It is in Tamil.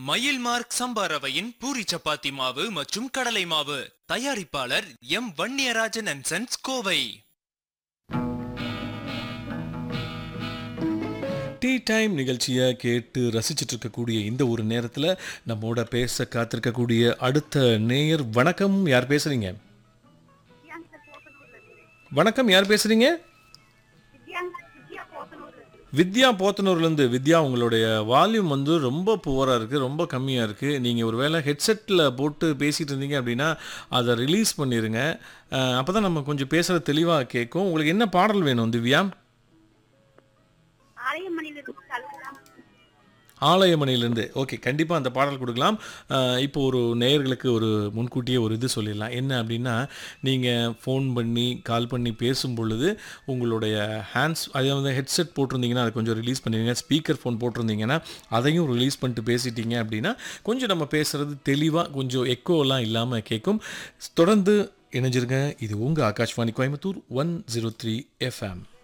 மயில் மார்க் சம்பா ரவையின் பூரி சப்பாத்தி மாவு மற்றும் கடலை மாவு தயாரிப்பாளர் M Vanniyarajan and sons Kovai tea time நிகழ்ச்சியை கேட்டு ரசிச்சிட்டு இருக்கக்கூடிய இந்த ஒரு நேரத்தில் நம்மோட பேச காத்திருக்கக்கூடிய அடுத்த நேயர் வணக்கம் யார் பேசுறீங்க வணக்கம் யார் பேசுறீங்க வித்யா போத்தனூர்லேருந்து வித்யா உங்களுடைய வால்யூம் வந்து ரொம்ப புவராக இருக்குது ரொம்ப கம்மியாக இருக்குது நீங்கள் ஒரு வேளை ஹெட்செட்டில் போட்டு பேசிகிட்டு இருந்தீங்க அப்படின்னா அதை ரிலீஸ் பண்ணிடுங்க அப்போ தான் நம்ம கொஞ்சம் பேசுகிற தெளிவாக கேட்கும் உங்களுக்கு என்ன பாடல் வேணும் திவ்யா ஆலயமணிலிருந்து கலக்கலாம் ஆலயமணிலேருந்து ஓகே கண்டிப்பாக அந்த பாடல் கொடுக்கலாம் அஹ் இப்போ ஒரு நேயர்களுக்கு ஒரு முன்கூட்டியே ஒரு இது சொல்லிடலாம் என்ன அப்படின்னா நீங்கள் ஃபோன் பண்ணி கால் பண்ணி பேசும் பொழுது உங்களுடைய ஹேண்ட்ஸ் அதை வந்து ஹெட்செட் போட்டிருந்தீங்கன்னா அதை கொஞ்சம் ரிலீஸ் பண்ணிடுங்க ஸ்பீக்கர் ஃபோன் போட்டிருந்தீங்கன்னா அதையும் ரிலீஸ் பண்ணிட்டு பேசிட்டீங்க அப்படின்னா கொஞ்சம் நம்ம பேசுகிறது தெளிவாக கொஞ்சம் எக்கோலாம் இல்லாமல் கேட்கும் தொடர்ந்து இணைஞ்சிருங்க இது உங்கள் Akashvani Coimbatore one zero three FM